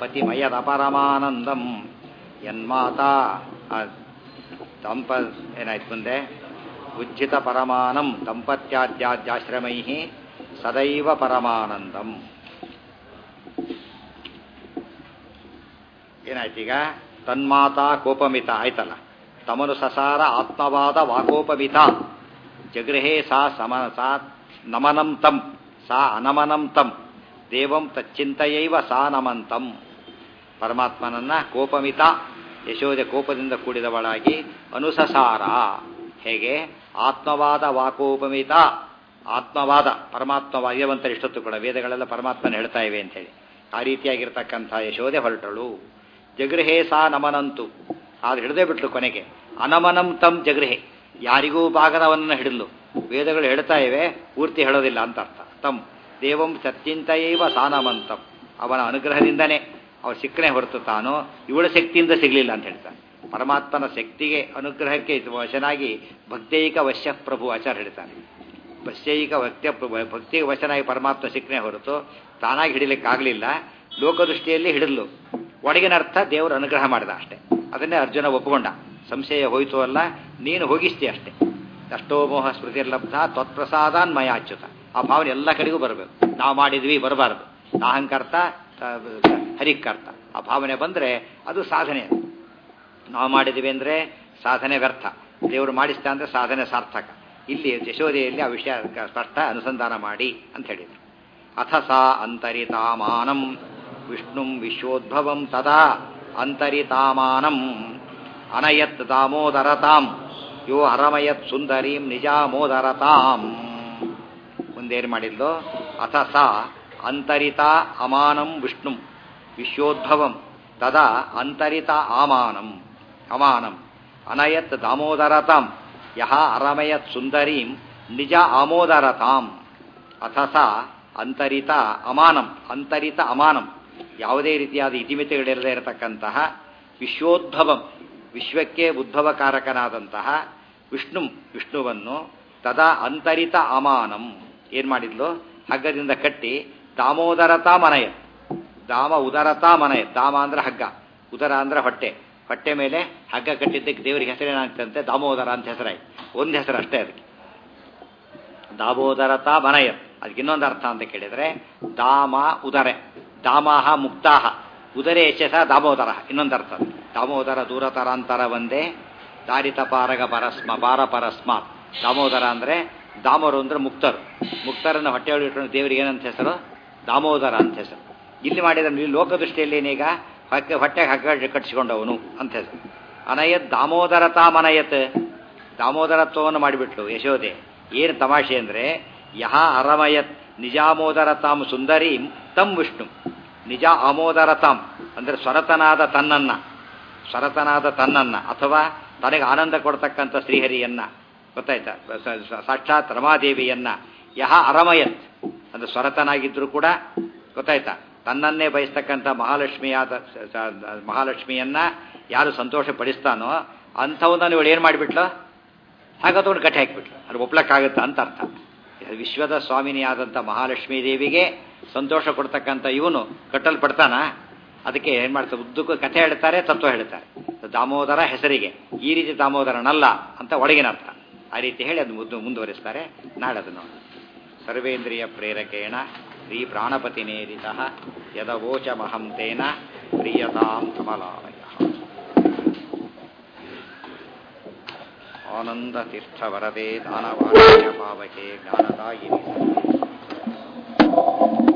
ಪತಿಮಯದಪರಮಾನಂದಂ ಯನ್ಮಾತಾ ಆ, ದಂಪ ಏನಾಯ್ತು ಮುಂದೆ ಉಜ್ಜಿತ ಪರಮಾನಂ ದಂಪತ್ಯಾದ್ಯಾದ್ಯಾಶ್ರಮೈ ಸದೈವ ಪರಮಾನಂದಂ ಏನಾಯ್ತೀಗ ತನ್ಮಾತಾ ಕೋಪಮಿತ ಆಯ್ತಲ್ಲ ತಮನು ಸಸಾರ ಆತ್ಮವಾದ ವಾಕೋಪಮಿತ ಜಗೃಹೇ ಸಾ ಸಮ ಸಾ ನಮನಂ ತಂ ಸಾ ಅನಮನಂ ತಂ ದೇವಂ ತಚ್ಚಿಂತೆಯೈವ ಸಾ ನಮಂತಂ ಪರಮಾತ್ಮನನ್ನ ಕೋಪಮಿತ ಯಶೋದೆ ಕೋಪದಿಂದ ಕೂಡಿದವಳಾಗಿ ಅನುಸಸಾರ ಹೇಗೆ ಆತ್ಮವಾದ ವಾಕೋಪಮಿತ ಆತ್ಮವಾದ ಪರಮಾತ್ಮವಾದ ಇರುವಂತ ಇಷ್ಟೊತ್ತು ಕೂಡ ವೇದಗಳೆಲ್ಲ ಪರಮಾತ್ಮನ ಹೇಳ್ತಾ ಇವೆ ಅಂತೇಳಿ ಆ ರೀತಿಯಾಗಿರ್ತಕ್ಕಂಥ ಯಶೋದೆ ಹೊರಟಳು ಜಗೃಹೇ ಸಾ ನಮನಂತು ಆದ್ರೆ ಹಿಡದೇ ಬಿಟ್ಲು ಕೊನೆಗೆ ಅನಮನಂ ತಂ ಜಗೃಹೆ ಯಾರಿಗೂ ಭಾಗದವನ್ನ ಹಿಡಿದ್ಲು ವೇದಗಳು ಹೇಳ್ತಾ ಇವೆ ಪೂರ್ತಿ ಹೇಳೋದಿಲ್ಲ ಅಂತ ಅರ್ಥ ತಂ ದೇವಂ ಸತ್ಯಂತಯೈವ ಸಾನಮಂತಂ ಅವನ ಅನುಗ್ರಹದಿಂದನೇ ಅವ್ರು ಸಿಕ್ಕನೆ ಹೊರತು ತಾನು ಇವಳ ಶಕ್ತಿಯಿಂದ ಸಿಗಲಿಲ್ಲ ಅಂತ ಹೇಳ್ತಾನೆ ಪರಮಾತ್ಮನ ಶಕ್ತಿಗೆ ಅನುಗ್ರಹಕ್ಕೆ ವಶನಾಗಿ ಭಕ್ತೈಕ ವಶ್ಯ ಪ್ರಭು ಆಚಾರ ಹೇಳ್ತಾನೆ ವಶ್ಯೈಕ ಭಕ್ತಿಯ ಭಕ್ತಿಗೆ ವಶನಾಗಿ ಪರಮಾತ್ಮ ಸಿಕ್ಕನೆ ಹೊರತು ತಾನಾಗಿ ಹಿಡಿಲಿಕ್ಕಾಗಲಿಲ್ಲ ಲೋಕದೃಷ್ಟಿಯಲ್ಲಿ ಹಿಡಿದ್ಲು ಒಳಗಿನ ಅರ್ಥ ದೇವರು ಅನುಗ್ರಹ ಮಾಡಿದ ಅಷ್ಟೇ ಅದನ್ನೇ ಅರ್ಜುನ ಒಪ್ಪಿಕೊಂಡ ಸಂಶಯ ಹೋಯಿತು ಅಲ್ಲ ನೀನು ಹೋಗಿಸ್ತಿ ಅಷ್ಟೇ ಅಷ್ಟೋ ಮೋಹ ಸ್ಮೃತಿರ್ಲಬ್ಧ ತ್ವತ್ಪ್ರಸಾದಾನ್ ಮಯ ಅಚ್ಯುತ ಆ ಭಾವನೆ ಎಲ್ಲ ಕಡೆಗೂ ಬರಬೇಕು ನಾವು ಮಾಡಿದ್ವಿ ಬರಬಾರದು ನಾಹಂಕರ್ತ ಹರಿಕರ್ತ ಆ ಭಾವನೆ ಬಂದರೆ ಅದು ಸಾಧನೆ ನಾವು ಮಾಡಿದ್ವಿ ಅಂದರೆ ಸಾಧನೆ ವ್ಯರ್ಥ ದೇವರು ಮಾಡಿಸ್ತಾ ಅಂದರೆ ಸಾಧನೆ ಸಾರ್ಥಕ ಇಲ್ಲಿ ಯಶೋದೆಯಲ್ಲಿ ಆ ವಿಷಯ ಸ್ಪಷ್ಟ ಅನುಸಂಧಾನ ಮಾಡಿ ಅಂತ ಹೇಳಿದರು ಅಥ ಸಾ ಅಂತರಿತಾಮಾನಂ ವಿಷ್ಣುಂ ವಿಶ್ವೋದ್ಭವಂ ತದಾ ಅಂತರಿತಾಮಾನಂ ಅನಯತ್ ದಾಮೋದರತಾಂ ಯೋ ಅರಮಯತ್ ಸುಂದರೀಂ ನಿಜಾಮೋದರತಾಂ ಮುಂದೇನು ಮಾಡಿದ್ಲು ಅಥ ಸಾ ಅಂತರಿತ ಅಮಾನಂ ವಿಷ್ಣುಂ ವಿಶ್ವೋದ್ಭವಂ ತದಾ ಅಂತರಿತ ಆಮಾನಂ ಅಮಾನಂ ಅನಯತ್ ದಾಮೋದರತಾಂ ಯಹ ಅರಮಯತ್ ಸುಂದರೀಂ ನಿಜ ಆಮೋದರತಾಂ ಅಥ ಸಾ ಅಂತರಿತ ಅಮಾನಂ ಅಂತರಿತ ಅಮಾನಂ ಯಾವುದೇ ರೀತಿಯಾದ ಇತಿಮಿತಿಗಳಿರದೇ ಇರತಕ್ಕಂತಹ ವಿಶ್ವೋದ್ಭವಂ ವಿಶ್ವಕ್ಕೆ ಉದ್ಭವಕಾರಕನಾದಂತಹ ವಿಷ್ಣು ವಿಷ್ಣುವನ್ನು ತದಾ ಅಂತರಿತ ಅಮಾನಂ ಏನು ಮಾಡಿದ್ಲು ಹಗ್ಗದಿಂದ ಕಟ್ಟಿ ದಾಮೋದರತಾ ಮನಯ ದಾಮ ಉದರತಾ ಮನಯ ದಾಮ ಅಂದ್ರೆ ಹಗ್ಗ ಉದರ ಅಂದ್ರೆ ಹೊಟ್ಟೆ ಹೊಟ್ಟೆ ಮೇಲೆ ಹಗ್ಗ ಕಟ್ಟಿದ್ದಕ್ಕೆ ದೇವರಿಗೆ ಹೆಸರೇನಾಗ್ತಂತೆ ದಾಮೋದರ ಅಂತ ಹೆಸರಾಯ್ತು ಒಂದು ಹೆಸರು ಅಷ್ಟೇ ಅದಕ್ಕೆ ದಾಮೋದರತಾ ಮನಯ ಅದಕ್ಕೆ ಇನ್ನೊಂದು ಅರ್ಥ ಅಂತ ಕೇಳಿದರೆ ದಾಮ ಉದರೆ ದಾಮಾಹ ಮುಕ್ತಾಹ ಉದರೇ ಯಶಸ ದಾಮೋದರ ಇನ್ನೊಂದು ಅರ್ಥ ದಾಮೋದರ ದೂರತರಾಂತರ ಒಂದೇ ದಾರಿತ ಪಾರಗ ಪರಸ್ಮ ಪಾರ ಪರಸ್ಮಾತ್ ದಾಮೋದರ ಅಂದರೆ ದಾಮರು ಅಂದ್ರೆ ಮುಕ್ತರು ಮುಕ್ತರನ್ನು ಹೊಟ್ಟೆ ಇಟ್ಕೊಂಡು ದೇವರಿಗೆ ಏನಂತ ಹೆಸರು ದಾಮೋದರ ಅಂತ ಹೆಸರು ಇಲ್ಲಿ ಮಾಡಿದ ಲೋಕದೃಷ್ಟಿಯಲ್ಲಿ ಏನೀಗ ಹೊಟ್ಟೆ ಹೊಟ್ಟೆಗೆ ಹಗ್ಗ ಕಟ್ಟಿಸಿಕೊಂಡವನು ಅಂತ ಹೆಸರು ಅನಯತ್ ದಾಮೋದರತಾ ಮನಯತ್ ದಾಮೋದರತ್ವವನ್ನು ಮಾಡಿಬಿಟ್ಲು ಯಶೋದೆ ಏನು ತಮಾಷೆ ಅಂದರೆ ಯಹ ಅರಮಯತ್ ನಿಜಾಮೋದರತಾಂ ಸುಂದರೀಂ ತಂ ವಿಷ್ಣು ನಿಜ ಆಮೋದರತಾಂ ಅಂದರೆ ಸ್ವರತನಾದ ತನ್ನನ್ನ ಸ್ವರತನಾದ ತನ್ನನ್ನ ಅಥವಾ ತನಗೆ ಆನಂದ ಕೊಡ್ತಕ್ಕಂಥ ಶ್ರೀಹರಿಯನ್ನ ಗೊತ್ತಾಯ್ತಾ ಸಾಕ್ಷಾತ್ ರಮಾದೇವಿಯನ್ನ ಯಹ ಅರಮಯತ್ ಅಂದ್ರೆ ಸ್ವರತನಾಗಿದ್ರೂ ಕೂಡ ಗೊತ್ತಾಯ್ತಾ ತನ್ನನ್ನೇ ಬಯಸ್ತಕ್ಕಂಥ ಮಹಾಲಕ್ಷ್ಮಿಯಾದ ಮಹಾಲಕ್ಷ್ಮಿಯನ್ನ ಯಾರು ಸಂತೋಷ ಪಡಿಸ್ತಾನೋ ಅಂಥವನ್ನ ಇವಳು ಏನು ಮಾಡಿಬಿಟ್ಲು ಹಾಗಾದವನು ಕಟ್ಟಿ ಹಾಕಿಬಿಟ್ಲು ಅದು ಒಪ್ಲಕ್ಕಾಗುತ್ತಾ ಅಂತ ಅರ್ಥ ವಿಶ್ವದ ಸ್ವಾಮಿನಿಯಾದಂಥ ಮಹಾಲಕ್ಷ್ಮೀ ದೇವಿಗೆ ಸಂತೋಷ ಕೊಡ್ತಕ್ಕಂಥ ಇವನು ಕಟ್ಟಲ್ಪಡ್ತಾನ ಅದಕ್ಕೆ ಏನು ಮಾಡ್ತಾರೆ ಉದ್ದಕ್ಕೂ ಕಥೆ ಹೇಳ್ತಾರೆ ತತ್ವ ಹೇಳ್ತಾರೆ ದಾಮೋದರ ಹೆಸರಿಗೆ ಈ ರೀತಿ ದಾಮೋದರನಲ್ಲ ಅಂತ ಒಳಗಿನ ಅರ್ಥ ಆ ರೀತಿ ಹೇಳಿ ಅದು ಮುದ್ದು ಮುಂದುವರಿಸ್ತಾರೆ ನಾಳೆ ಅದು ನೋಡಿ ಸರ್ವೇಂದ್ರಿಯ ಪ್ರೇರಕೇಣ ಶ್ರೀ ಪ್ರಾಣಪತಿನೇರಿತ ಯದವೋಚ ಮಹಂ ತೇನ ಪ್ರಿಯತಾಂ ಕಮಲಾಲಯ ಆನಂದತೀರ್ಥವರದೆ ದಾನವಾಕ್ಯ ಪಾವಕೆ ಜ್ಞಾನದಾಯಿನಿ